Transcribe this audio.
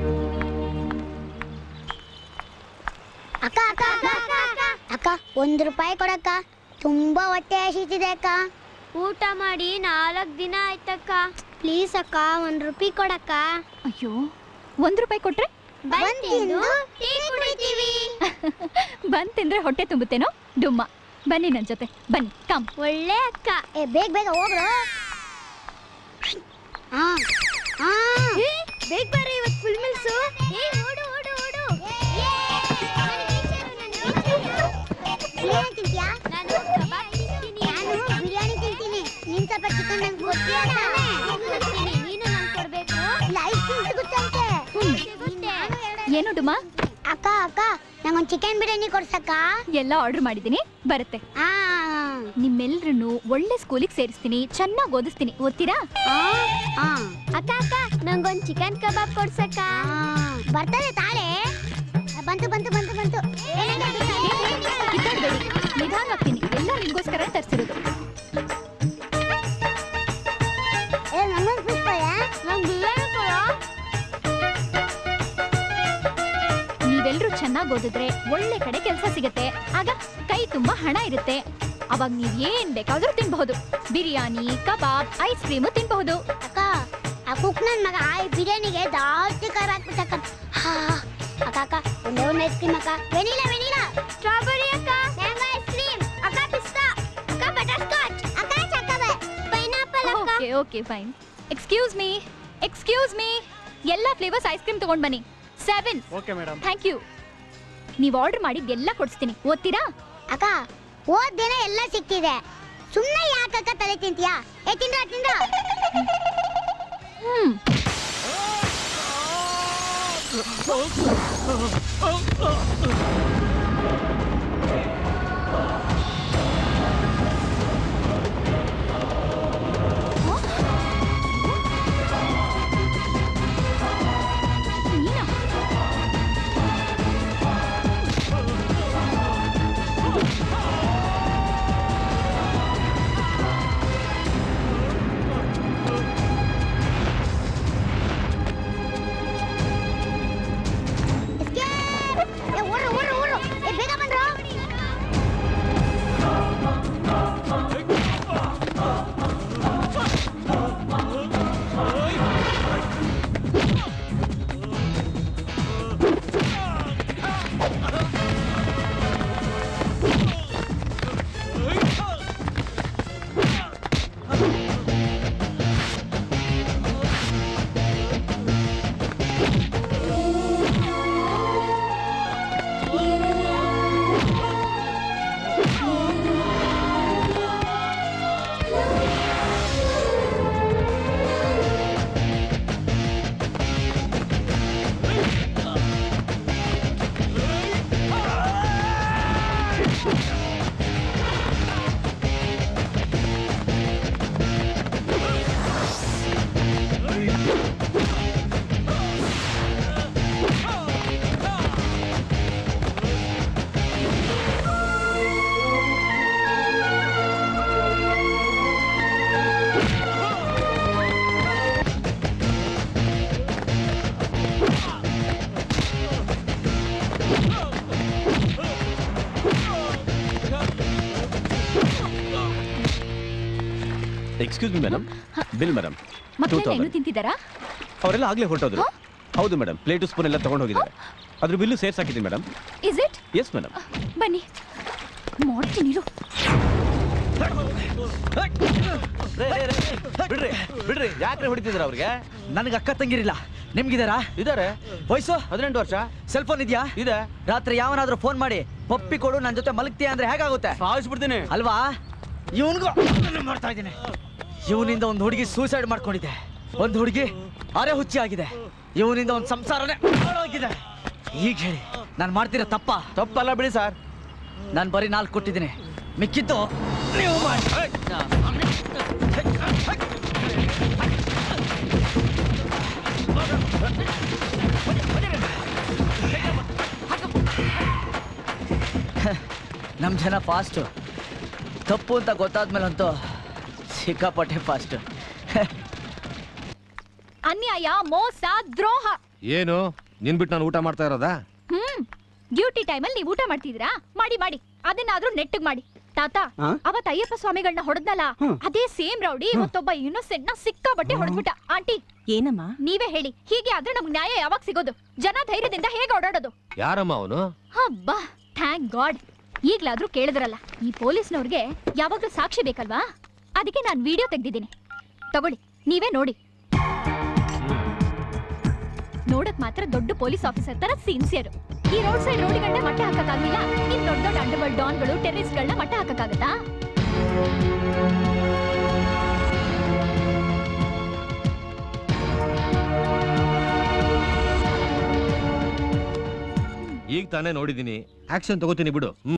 ಅಕ್ಕ ಅಕ್ಕ ಅಕ್ಕ ಅಕ್ಕ, ಅಕ್ಕ ಅಕ್ಕ ಒಂದ್ ರೂಪಾಯಿ ಕೊಡಕ್ಕ ತುಂಬಾ ಹೊಟ್ಟೆ ಹಸಿತಿದೆ ಅಕ್ಕ ಊಟ ಮಾಡಿ ನಾಲ್ಕು ದಿನ ಆಯ್ತಕ್ಕ ಪ್ಲೀಸ್ ಅಕ್ಕ ಒಂದ್ ರೂಪಾಯಿ ಕೊಡಕ್ಕ ಅಯ್ಯೋ ಒಂದ್ ರೂಪಾಯಿ ಕೊಟ್ರೆ ಬಂದ್ ತಿಂದು ಟೀ ಕುಡಿತೀವಿ ಬಂದ್ ತಿಂದ್ರೆ ಹೊಟ್ಟೆ ತುಂಬುತ್ತೇನೋ ಡುಮ್ಮ ಬನ್ನಿ ನನ್ ಜೊತೆ ಬನ್ನಿ ಕಮ್ ಒಳ್ಳೆ ಅಕ್ಕ ಏ ಬೇಗ ಬೇಗ ಹೋಗ್ರು ಹಾ ಹಾ ಬೇಗ ಬರ್ರಿ ಇವತ್ತು ಫುಲ್ ಮಿಲ್ಸು ಏ ಓಡು ಓಡು ಓಡು ಬಿರಿಯಾನಿ ತಿಂತೀಯಾ ನಾನು ಕಬಾಬ್ ತಿಂತೀನಿ ನಾನು ಬಿರಿಯಾನಿ ತಿಂತೀನಿ ನೀನ್ ಸ್ವಲ್ಪ ಚಿಕನ್ ನಂಗೆ ಕೊಡ್ತೀಯಾ ತಾನೇ? ತಿಂತೀನಿ. ನೀನು ನಂಗೆ ಕೊಡ್ಬೇಕು ಇಲ್ಲ ಐಸ್ ಕ್ರೀಮ್ ಸಿಗುತ್ತಂತೆ ಸಿಗುತ್ತೆ ಏನು ಡುಮ್ಮ ಅಕ್ಕ ಅಕ್ಕ ನಂಗೊಂದ್ ಚಿಕನ್ ಬಿರಿಯಾನಿ ಕೊಡ್ಸಕ್ಕ ಎಲ್ಲ ಆರ್ಡರ್ ಮಾಡಿದೀನಿ ಬರುತ್ತೆ ಆ ನಿಮ್ಮೆಲ್ರನ್ನು ಒಳ್ಳೆ ಸ್ಕೂಲಿಗೆ ಸೇರಿಸ್ತೀನಿ ಚೆನ್ನಾಗಿ ಓದಿಸ್ತೀನಿ ಓದ್ತೀರಾ ಆ, ಆ, ಅಕ್ಕ ಅಕ್ಕ ನಂಗೊಂದು ಚಿಕನ್ ಕಬಾಬ್ ಕೊಡ್ಸಕ್ಕ ಆ. ಬರ್ತದೆ ತಾಳೆ ಬಂತು ಬಂತು ಬಂತು ಬಂತು ಕಿತ್ತಾಡ್ಬೇಡಿ ನಿಧಾನವಾಗ್ತೀನಿ ಎಲ್ಲ ನಿಮ್ಗೋಸ್ಕರ ತರಿಸಿರೋದು ಏ ನಮ್ಮನ್ ಬಿಡ್ತಾಯ ನಂಗೆ ಬಿರಿಯಾನಿ ಕೊಡೋ ನೀವೆಲ್ಲರೂ ಚೆನ್ನಾಗಿ ಓದಿದ್ರೆ ಒಳ್ಳೆ ಕಡೆ ಕೆಲಸ ಸಿಗತ್ತೆ ಆಗ ಕೈ ತುಂಬಾ ಹಣ ಇರುತ್ತೆ ಅವಾಗ ನೀವ್ ಏನ್ ಬೇಕಾದ್ರೂ ತಿನ್ಬಹುದು ಬಿರಿಯಾನಿ ಕಬಾಬ್ ಐಸ್ ಕ್ರೀಮು ತಿನ್ಬಹುದು ಅಕ್ಕ ಆ ಕುಕ್ ನನ್ ಮಗ ಆ ಬಿರಿಯಾನಿಗೆ ಜಾಸ್ತಿ ಖಾರ ಹಾಕ್ಬಿಟ್ಟಕ್ಕ ಹಾ ಅಕ್ಕ ಅಕ್ಕ ಒಂದೇ ಒಂದು ಐಸ್ ಕ್ರೀಮ್ ಅಕ್ಕ ವೆನಿಲಾ ವೆನಿಲಾ ಸ್ಟ್ರಾಬೆರಿ ಅಕ್ಕ ಮ್ಯಾಂಗೋ ಐಸ್ ಕ್ರೀಮ್ ಅಕ್ಕ ಪಿಸ್ತಾ ಅಕ್ಕ ಬಟರ್ ಸ್ಕಾಚ್ ಅಕ್ಕ ಚಕ್ಕವೆ ಪೈನಾಪಲ್ ಅಕ್ಕ okay okay fine excuse me excuse me ಎಲ್ಲ ಫ್ಲೇವರ್ಸ್ ಐಸ್ ಕ್ರೀಮ್ ತಗೊಂಡ್ ಬನ್ನಿ seven okay madam thank you ನೀವು ಆರ್ಡರ್ ಮಾಡಿದ್ ಎಲ್ಲ ಕೊಡಿಸ್ತೀನಿ ಓದ್ತೀರಾ ಅಕ್ಕ ಹೋದ್ ದಿನ ಎಲ್ಲ ಸಿಕ್ತಿದೆ ಸುಮ್ಮನೆ ಯಾಕಕ್ಕ ತಲೆ ತಿಂತೀಯಾ ಏ ತಿಂದ್ರ ತಿಂದ್ರ ಹ್ಮ್ ನೀನಾ ಏ ಓಡ್ರು ಓಡ್ರು ಓಡ್ರು ಏ ಬೇಗ ಬಂದ್ರು excuse me madam bill madam two ಮಕ್ಕಳೆಲ್ಲ ಏನು ತೌಸಂಡ್ ತಿಂತಿದ್ದಾರಾ ಅವರೆಲ್ಲ ಆಗ್ಲೇ ಹೊರಟೋದ್ರು ಹೌದು ಮೇಡಮ್ ಪ್ಲೇಟು ಸ್ಪೂನ್ ಎಲ್ಲ ತಗೊಂಡು ಹೋಗಿದ್ದಾರೆ ಅದ್ರ ಬಿಲ್ಲು ಸೇರ್ಸ್ ಹಾಕಿದ್ದೀನಿ madam is it yes madam ಬನ್ನಿ ಮಾಡ್ತೀನಿ ಇರು. ಬಿಡ್ರಿ ಬಿಡ್ರಿ ಯಾಕ್ರೆ ಹೊಡಿತಿದ್ರ ಅವ್ರಿಗೆ ನನಗೆ ಅಕ್ಕ ತಂಗಿರಿಲ್ಲ ನಿಮ್ಗಿದಾರಾ ಇದಾರೆ ವಯಸ್ಸು ಹದಿನೆಂಟು ವರ್ಷ ಸೆಲ್ ಫೋನ್ ಇದೆಯಾ ಇದೆ ರಾತ್ರಿ ಯಾವನಾದ್ರೂ ಫೋನ್ ಮಾಡಿ ಪಪ್ಪಿ ಕೊಡು ನನ್ನ ಜೊತೆ ಮಲಗ್ತೀಯ ಅಂದ್ರೆ ಹೇಗಾಗುತ್ತೆ ಸಾಯಿಸ್ಬಿಡ್ತೀನಿ ಅಲ್ವಾ ಇವನ್ಗೂ ಮಾಡ್ತಾ ಇದ್ದೀನಿ ಇವನಿಂದ ಒಂದು ಹುಡುಗಿ ಸೂಸೈಡ್ ಮಾಡ್ಕೊಂಡಿದ್ದೆ ಒಂದು ಹುಡುಗಿ ಅರೆ ಹುಚ್ಚಿ ಆಗಿದೆ ಇವನಿಂದ ಒಂದು ಸಂಸಾರನೇ ಹಾಳಾಗಿದೆ ಈಗ ಹೇಳಿ ನಾನು ಮಾಡ್ತಿರೋ ತಪ್ಪ ತಪ್ಪಲ್ಲ ಬಿಡಿ ಸರ್ ನಾನು ಬರೀ ನಾಲ್ಕು ಕೊಟ್ಟಿದ್ದೀನಿ ಮಿಕ್ಕಿದ್ದು ನೀವು ಮಾಡಿ ನಮ್ಮ ಜನ ಫಾಸ್ಟು ತಪ್ಪು ಅಂತ ಗೊತ್ತಾದ್ಮೇಲಂತೂ ಸಿಕ್ಕಾಪಟ್ಟೆ ಫಾಸ್ಟ್ ಅನ್ಯಾಯ ಮೋಸ ದ್ರೋಹ ಏನು ನಿನ್ ಬಿಟ್ಟು ನಾನು ಊಟ ಮಾಡ್ತಾ ಇರೋದಾ ಹ್ಮ್ ಡ್ಯೂಟಿ ಟೈಮಲ್ಲಿ ನೀವು ಊಟ ಮಾಡ್ತಿದ್ದೀರಾ ಮಾಡಿ ಮಾಡಿ ಅದನ್ನಾದ್ರೂ ನೆಟ್ಟಗ್ ಮಾಡಿ ತಾತ ಆ? ಅವತ್ ಅಯ್ಯಪ್ಪ ಸ್ವಾಮಿಗಳನ್ನ ಹೊಡೆದ್ನಲ್ಲ ಹ್ಮ್. ಅದೇ ಸೇಮ್ ರೌಡಿ ಇವತ್ತೊಬ್ಬ ಇನ್ನೊಸೆಂಟ್ ನ ಸಿಕ್ಕಾಬಟ್ಟೆ ಹೊಡೆದ್ಬಿಟ್ಟ ಆಂಟಿ ಏನಮ್ಮ ನೀವೇ ಹೇಳಿ ಹೀಗೆ ಆದ್ರೆ ನಮ್ಗೆ ನ್ಯಾಯ ಯಾವಾಗ ಸಿಗೋದು ಜನ ಧೈರ್ಯದಿಂದ ಹೇಗೆ ಓಡಾಡೋದು ಯಾರಮ್ಮ ಅವನು ಹಬ್ಬಾ ಥ್ಯಾಂಕ್ ಗಾಡ್ ಈಗ್ಲಾದ್ರೂ ಕೇಳಿದ್ರಲ್ಲ ಈ ಪೊಲೀಸ್ನವ್ರಿಗೆ ಯಾವಾಗ್ಲೂ ಸಾಕ್ಷಿ ಬೇಕಲ್ವಾ ಅದಕ್ಕೆ ನಾನು ವಿಡಿಯೋ ತೆಗ್ದಿದ್ದೀನಿ ತಗೊಳ್ಳಿ ನೀವೇ ನೋಡಿ ನೋಡಕ್ ಮಾತ್ರ ದೊಡ್ಡ ಪೊಲೀಸ್ ಆಫೀಸರ್ ತರ ಸಿನ್ಸಿಯರ್ ಈ ರೋಡ್ ಸೈಡ್ ರೋಡ್ಗಳನ್ನ ಮಟ್ಟ ಹಾಕಕ್ಕಾಗಿಲ್ಲ ಇನ್ ದೊಡ್ಡ ದೊಡ್ಡ ಅಂಡರ್ವರ್ಲ್ಡ್ ಡಾನ್ಗಳು ಟೆರರಿಸ್ಟ್ಗಳನ್ನ ಮಟ್ಟ ಹಾಕಕ್ಕಾಗತ್ತಾ ಈಗ ತಾನೇ ನೋಡಿದೀನಿ ಆಕ್ಷನ್ ತಗೋತೀನಿ ಬಿಡು ಹ್ಮ್